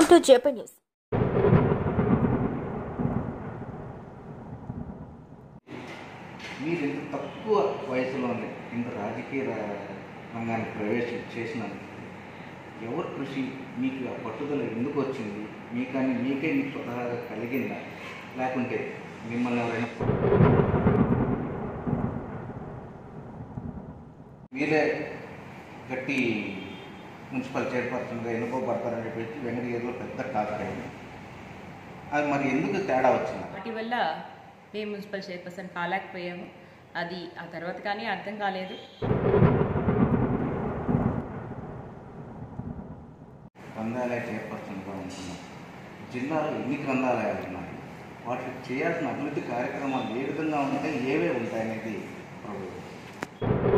Welcome to JP news మీరు ఇంత తక్కువ వయసులోనే ఇంత రాజకీయ రా- రంగానికి ప్రవేశం చేసినందుకు ఎవరి కృషి మీకు ఆ పట్టుదల ఎందుకు వచ్చింది మీకని మీకే మీకు స్వతహాగా కలిగిందా లేకుంటే మిమ్మల్ని ఎవరైనా మీరే గట్టి మున్సిపల్ చైర్పర్సన్గా ఎన్నుకోబడతారని చెప్పి వెంకటగిరిలో పెద్ద టాక్ అయింది అది మరి ఎందుకు తేడా వచ్చింది వాటి వల్ల మేము మున్సిపల్ చైర్పర్సన్ కాలేకపోయాము అది ఆ తర్వాత కానీ అర్థం కాలేదు గ్రంథాలయ చైర్పర్సన్గా ఉంటున్నాం జిల్లాలో ఎన్ని గ్రంథాలయాలు ఉన్నాయి వాటికి చేయాల్సిన అభివృద్ధి కార్యక్రమాలు ఏ విధంగా ఉంటాయి ఏవే ఉంటాయనేది ఇప్పుడు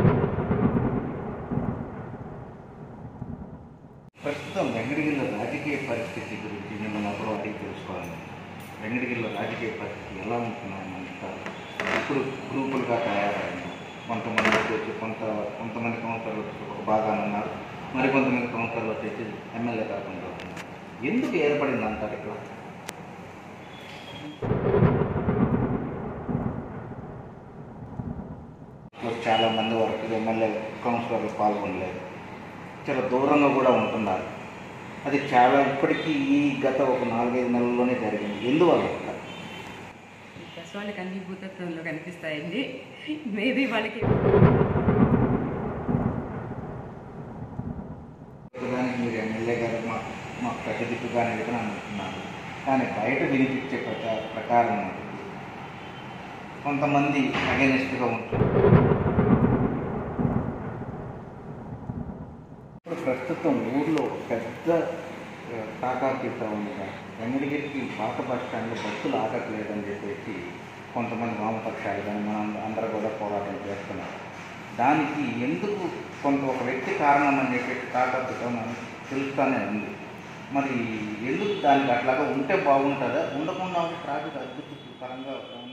ప్రస్తుతం వెంకటగిరిలో రాజకీయ పరిస్థితి గురించి మిమ్మల్ని ఒకరు అడిగి తెలుసుకోవాలి వెంకటగిరిలో రాజకీయ పరిస్థితి ఎలా ఉంటున్నాయని అంటారు ఇప్పుడు గ్రూపులుగా తయారైంది కొంతమంది వచ్చేసి కొంత కొంతమంది కౌన్సిలర్లు వచ్చేసి ఒక భాగాన్ని ఉన్నారు మరి కొంతమంది కౌన్సిలర్లు వచ్చేసి ఎమ్మెల్యే తరఫున ఉన్నారు ఎందుకు ఏర్పడింది అంటారు ఇక్కడ ఇప్పుడు చాలా మంది వరకు ఎమ్మెల్యే కౌన్సిలర్లు పాల్గొనలేదు చాలా దూరంగా కూడా ఉంటున్నారు అది చాలా ఇప్పటికీ ఈ గత ఒక నాలుగైదు నెలల్లోనే జరిగింది ఎందువల్ల అంటారు? ఈ ప్రెస్ వాళ్ళకి అన్ని భూతత్వంలో కనిపిస్తాయండి మేబీ వాళ్ళకి ప్రస్తుతానికి మీరు ఎమ్మెల్యే గారు మాకు మాకు పెద్ద దిక్కుగానే విధంగా అంటున్నారు కానీ బయట వినిపించే ప్రచా ప్రకారం కొంతమంది అగెనిస్ట్గా ఉంటుంది ఇప్పుడు ప్రస్తుతం ఊర్లో పెద్ద ఆ, తాకాకిస్తా ఉంది వెంగళగిరికి పాత బస్ స్టాండ్లో బస్సులు ఆగట్లేదని చెప్పేసి కొంతమంది వామపక్షాలు కానీ మనం అందరూ కూడా పోరాటం చేస్తున్నారు దానికి ఎందుకు కొంత ఒక వ్యక్తి కారణం అని చెప్పేసి తాకాకిస్తా మనకు తెలుస్తూనే ఉంది మరి ఎందుకు దానికి అట్లాగా ఉంటే బాగుంటుందా ఉండకుండా ఉంటే ట్రాఫిక్ అద్భుత పరంగా